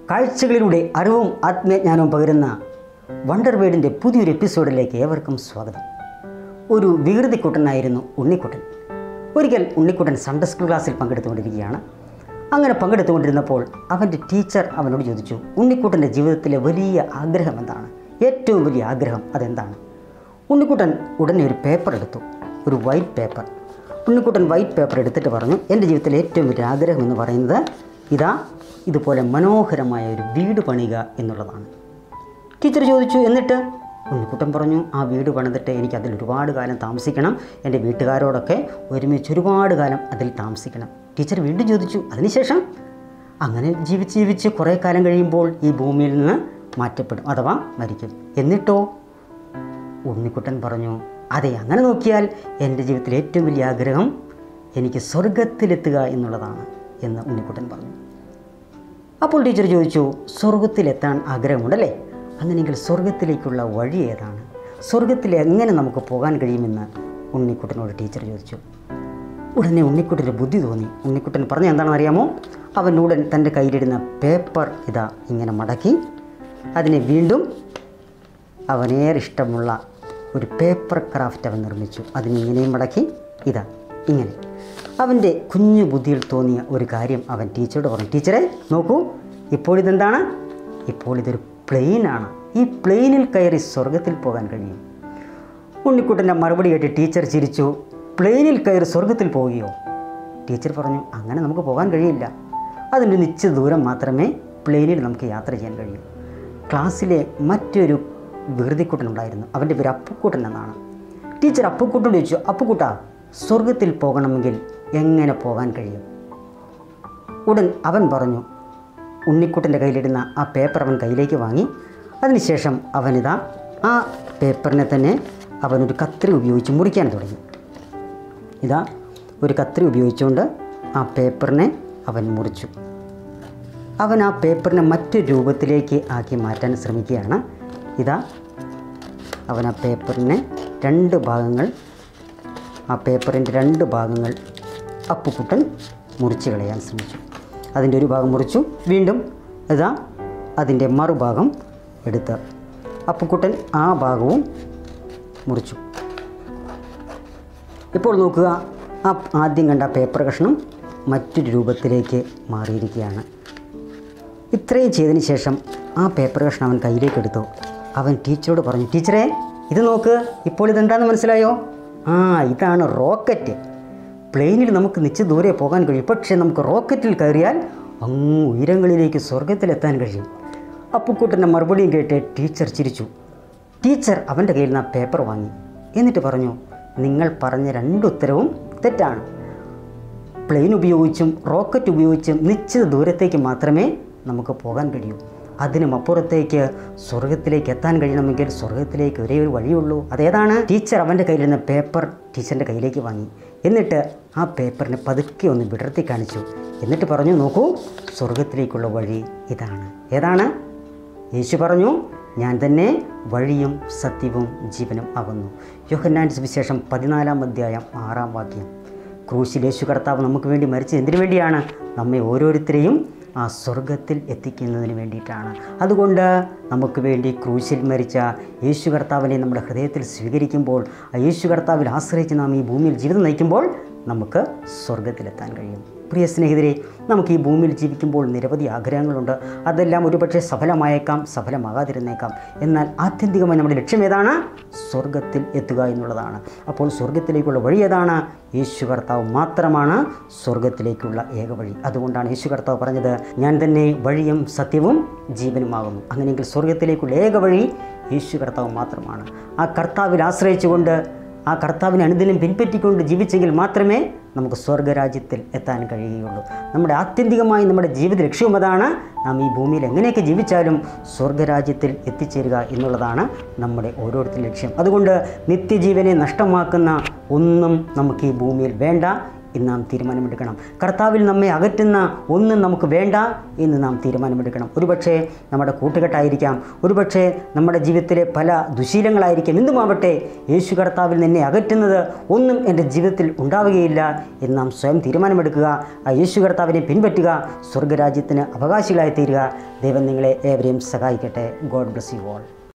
കാഴ്ചകളിലൂടെ അറിവും ആത്മജ്ഞാനവും പകരുന്ന വണ്ടർ വേഡിൻ്റെ പുതിയൊരു എപ്പിസോഡിലേക്ക് ഏവർക്കും സ്വാഗതം ഒരു വികൃതിക്കുട്ടനായിരുന്നു ഉണ്ണിക്കുട്ടൻ ഒരിക്കൽ ഉണ്ണിക്കുട്ടൻ സൺഡേ സ്കൂൾ ക്ലാസ്സിൽ പങ്കെടുത്തുകൊണ്ടിരിക്കുകയാണ് അങ്ങനെ പങ്കെടുത്തുകൊണ്ടിരുന്നപ്പോൾ അവൻ്റെ ടീച്ചർ അവനോട് ചോദിച്ചു ഉണ്ണിക്കുട്ടൻ്റെ ജീവിതത്തിലെ വലിയ ആഗ്രഹം എന്താണ് ഏറ്റവും വലിയ ആഗ്രഹം അതെന്താണ് ഉണ്ണിക്കുട്ടൻ ഉടനെ ഒരു പേപ്പർ എടുത്തു ഒരു white paper Unnikuttan white paper എടുത്തിട്ട് പറഞ്ഞു എൻ്റെ ജീവിതത്തിലെ ഏറ്റവും വലിയ ആഗ്രഹം എന്ന് പറയുന്നത് ഇതാ ഇതുപോലെ മനോഹരമായ ഒരു വീട് പണിയുക എന്നുള്ളതാണ് ടീച്ചർ ചോദിച്ചു എന്നിട്ട് ഉണ്ണിക്കുട്ടൻ പറഞ്ഞു ആ വീട് പണിതിട്ട് എനിക്ക് അതിൽ ഒരുപാട് കാലം താമസിക്കണം എൻ്റെ വീട്ടുകാരോടൊക്കെ ഒരുമിച്ച് ഒരുപാട് കാലം അതിൽ താമസിക്കണം ടീച്ചർ വീണ്ടും ചോദിച്ചു അതിനുശേഷം അങ്ങനെ ജീവിച്ച് ജീവിച്ച് കുറേ കാലം കഴിയുമ്പോൾ ഈ ഭൂമിയിൽ നിന്ന് മാറ്റപ്പെടും അഥവാ മരിക്കും എന്നിട്ടോ ഉണ്ണിക്കുട്ടൻ പറഞ്ഞു അതെ അങ്ങനെ നോക്കിയാൽ എൻ്റെ ജീവിതത്തിലെ ഏറ്റവും വലിയ ആഗ്രഹം എനിക്ക് സ്വർഗത്തിലെത്തുക എന്നുള്ളതാണ് എന്ന് ഉണ്ണിക്കുട്ടൻ പറഞ്ഞു അപ്പോൾ ടീച്ചർ ചോദിച്ചു സ്വർഗത്തിലെത്താൻ ആഗ്രഹമുണ്ടല്ലേ അങ്ങനെയെങ്കിൽ സ്വർഗത്തിലേക്കുള്ള വഴി ഏതാണ് സ്വർഗത്തിൽ എങ്ങനെ നമുക്ക് പോകാൻ കഴിയുമെന്ന് ഉണ്ണിക്കുട്ടനോട് ടീച്ചർ ചോദിച്ചു ഉടനെ ഉണ്ണിക്കുട്ടന് ബുദ്ധി തോന്നി ഉണ്ണിക്കുട്ടൻ പറഞ്ഞ എന്താണെന്ന് അറിയാമോ അവൻ ഉടൻ തൻ്റെ കയ്യിലിരുന്ന പേപ്പർ ഇതാ ഇങ്ങനെ മടക്കി അതിനെ വീണ്ടും അവനേറെ ഇഷ്ടമുള്ള ഒരു പേപ്പർ ക്രാഫ്റ്റ് അവൻ നിർമ്മിച്ചു അതിനിങ്ങനെയും മടക്കി ഇതാ ഇങ്ങനെ അവൻ്റെ കുഞ്ഞു ബുദ്ധിയിൽ തോന്നിയ ഒരു കാര്യം അവൻ ടീച്ചറോട് പറഞ്ഞു ടീച്ചറെ നോക്കൂ ഇപ്പോൾ ഇതെന്താണ് ഇപ്പോൾ ഇതൊരു പ്ലെയിനാണ് ഈ പ്ലെയിനിൽ കയറി സ്വർഗത്തിൽ പോകാൻ കഴിയും ഉണ്ണിക്കുട്ടൻ്റെ മറുപടി കേട്ട് ടീച്ചർ ചിരിച്ചു പ്ലെയിനിൽ കയറി സ്വർഗത്തിൽ പോവുകയോ ടീച്ചർ പറഞ്ഞു അങ്ങനെ നമുക്ക് പോകാൻ കഴിയില്ല അതിൻ്റെ നിശ്ചിത ദൂരം മാത്രമേ പ്ലെയിനിൽ നമുക്ക് യാത്ര ചെയ്യാൻ കഴിയൂ ക്ലാസ്സിലെ മറ്റൊരു വികൃതിക്കുട്ടൻ ഉണ്ടായിരുന്നു അവൻ്റെ പേര് അപ്പുക്കുട്ടൻ എന്നാണ് ടീച്ചർ അപ്പുക്കുട്ടനോട് ചോദിച്ചു അപ്പുക്കുട്ട സ്വർഗത്തിൽ പോകണമെങ്കിൽ എങ്ങനെ പോകാൻ കഴിയും ഉടൻ അവൻ പറഞ്ഞു ഉണ്ണിക്കുട്ടൻ്റെ കയ്യിലിരുന്ന ആ പേപ്പർ അവൻ കയ്യിലേക്ക് വാങ്ങി അതിനുശേഷം അവനിതാ ആ പേപ്പറിനെ തന്നെ അവനൊരു കത്രി ഉപയോഗിച്ച് മുറിക്കാൻ തുടങ്ങി ഇതാ ഒരു കത്രി ഉപയോഗിച്ചുകൊണ്ട് ആ പേപ്പറിനെ അവൻ മുറിച്ചു അവൻ ആ പേപ്പറിനെ മറ്റൊരു രൂപത്തിലേക്ക് ആക്കി മാറ്റാൻ ശ്രമിക്കുകയാണ് ഇതാ അവൻ ആ പേപ്പറിനെ രണ്ട് ഭാഗങ്ങൾ ആ പേപ്പറിൻ്റെ രണ്ട് ഭാഗങ്ങൾ അപ്പുക്കുട്ടൻ മുറിച്ച് കളയാൻ ശ്രമിച്ചു അതിൻ്റെ ഒരു ഭാഗം മുറിച്ചു വീണ്ടും ഇതാ അതിൻ്റെ മറുഭാഗം എടുത്ത് അപ്പുക്കുട്ടൻ ആ ഭാഗവും മുറിച്ചു ഇപ്പോൾ നോക്കുക ആ ആദ്യം കണ്ട പേപ്പർ കഷ്ണം മറ്റൊരു രൂപത്തിലേക്ക് മാറിയിരിക്കുകയാണ് ഇത്രയും ചെയ്തതിന് ശേഷം ആ പേപ്പർ കഷ്ണം അവൻ കയ്യിലേക്ക് എടുത്തു അവൻ ടീച്ചറോട് പറഞ്ഞു ടീച്ചറെ ഇത് നോക്ക് ഇപ്പോൾ ഇതെന്താണെന്ന് മനസ്സിലായോ ആ ഇതാണ് റോക്കറ്റ് പ്ലെയിനിൽ നമുക്ക് നിശ്ചിത ദൂരെ പോകാൻ കഴിയും പക്ഷേ നമുക്ക് റോക്കറ്റിൽ കയറിയാൽ അങ്ങ് ഉയരങ്ങളിലേക്ക് സ്വർഗത്തിലെത്താൻ കഴിയും അപ്പുക്കുട്ടൻ്റെ മറുപടിയും കേട്ട് ടീച്ചർ ചിരിച്ചു ടീച്ചർ അവൻ്റെ കയ്യിൽ നിന്ന് ആ പേപ്പർ വാങ്ങി എന്നിട്ട് പറഞ്ഞു നിങ്ങൾ പറഞ്ഞ രണ്ട് ഉത്തരവും തെറ്റാണ് പ്ലെയിൻ ഉപയോഗിച്ചും റോക്കറ്റ് ഉപയോഗിച്ചും നിശ്ചിത ദൂരത്തേക്ക് മാത്രമേ നമുക്ക് പോകാൻ കഴിയൂ അതിനും അപ്പുറത്തേക്ക് സ്വർഗത്തിലേക്ക് എത്താൻ കഴിയണമെങ്കിൽ സ്വർഗത്തിലേക്ക് ഒരേ ഒരു വഴിയുള്ളൂ അതേതാണ് ടീച്ചർ അവൻ്റെ കയ്യിലിരുന്ന പേപ്പർ ടീച്ചറിൻ്റെ കയ്യിലേക്ക് വാങ്ങി എന്നിട്ട് ആ പേപ്പറിനെ പതുക്കെ ഒന്ന് വിടർത്തി കാണിച്ചു എന്നിട്ട് പറഞ്ഞു നോക്കൂ സ്വർഗത്തിലേക്കുള്ള വഴി ഇതാണ് ഏതാണ് യേശു പറഞ്ഞു ഞാൻ തന്നെ വഴിയും സത്യവും ജീവനും ആകുന്നു യോഹന്നാൻ്റെ സുവിശേഷം പതിനാലാം അധ്യായം ആറാം വാക്യം ക്രൂശിൽ യേശു കർത്താവ് നമുക്ക് വേണ്ടി മരിച്ചത് എന്തിനു വേണ്ടിയാണ് നമ്മെ ഓരോരുത്തരെയും ആ സ്വർഗത്തിൽ എത്തിക്കുന്നതിന് വേണ്ടിയിട്ടാണ് അതുകൊണ്ട് നമുക്ക് വേണ്ടി ക്രൂശിൽ മരിച്ച യേശു കർത്താവിനെ നമ്മുടെ ഹൃദയത്തിൽ സ്വീകരിക്കുമ്പോൾ ആ യേശു കർത്താവിൽ ആശ്രയിച്ച് നാം ഈ ഭൂമിയിൽ ജീവിതം നയിക്കുമ്പോൾ നമുക്ക് സ്വർഗത്തിലെത്താൻ കഴിയും പ്രിയ സ്നേഹിതരെ നമുക്ക് ഈ ഭൂമിയിൽ ജീവിക്കുമ്പോൾ നിരവധി ആഗ്രഹങ്ങളുണ്ട് അതെല്ലാം ഒരുപക്ഷെ സഫലമായേക്കാം സഫലമാകാതിരുന്നേക്കാം എന്നാൽ ആത്യന്തികമായി നമ്മുടെ ലക്ഷ്യം ഏതാണ് സ്വർഗത്തിൽ എത്തുക എന്നുള്ളതാണ് അപ്പോൾ സ്വർഗത്തിലേക്കുള്ള വഴി ഏതാണ് യേശു കർത്താവ് മാത്രമാണ് സ്വർഗത്തിലേക്കുള്ള ഏക വഴി അതുകൊണ്ടാണ് യേശു കർത്താവ് പറഞ്ഞത് ഞാൻ തന്നെ വഴിയും സത്യവും ജീവനുമാകുന്നു അങ്ങനെയെങ്കിൽ സ്വർഗത്തിലേക്കുള്ള ഏക വഴി യേശു കർത്താവ് മാത്രമാണ് ആ കർത്താവിൽ ആശ്രയിച്ചുകൊണ്ട് ആ കർത്താവിനെ അനുദിനം പിൻപറ്റിക്കൊണ്ട് ജീവിച്ചെങ്കിൽ മാത്രമേ നമുക്ക് സ്വർഗരാജ്യത്തിൽ എത്താൻ കഴിയുകയുള്ളൂ നമ്മുടെ ആത്യന്തികമായി നമ്മുടെ ജീവിത ലക്ഷ്യവും അതാണ് നാം ഈ ഭൂമിയിൽ എങ്ങനെയൊക്കെ ജീവിച്ചാലും സ്വർഗരാജ്യത്തിൽ എത്തിച്ചേരുക എന്നുള്ളതാണ് നമ്മുടെ ഓരോരുത്തരുടെ ലക്ഷ്യം അതുകൊണ്ട് നിത്യജീവനെ നഷ്ടമാക്കുന്ന ഒന്നും നമുക്ക് ഈ ഭൂമിയിൽ വേണ്ട എന്ന് നാം തീരുമാനമെടുക്കണം കർത്താവിൽ നമ്മെ അകറ്റുന്ന ഒന്നും നമുക്ക് വേണ്ട എന്ന് നാം തീരുമാനമെടുക്കണം ഒരുപക്ഷെ നമ്മുടെ കൂട്ടുകെട്ടായിരിക്കാം ഒരുപക്ഷെ നമ്മുടെ ജീവിതത്തിലെ പല ദുശീലങ്ങളായിരിക്കാം എന്തുമാവട്ടെ യേശു കർത്താവിൽ നിന്നെ അകറ്റുന്നത് ഒന്നും എൻ്റെ ജീവിതത്തിൽ ഉണ്ടാവുകയില്ല എന്ന് നാം സ്വയം തീരുമാനമെടുക്കുക ആ യേശു കർത്താവിനെ പിൻപറ്റുക സ്വർഗരാജ്യത്തിന് അവകാശികളായി തീരുക ദൈവം നിങ്ങളെ ഏവരെയും സഹായിക്കട്ടെ ഗോഡ് ബ്ലസ് യു ഓൾ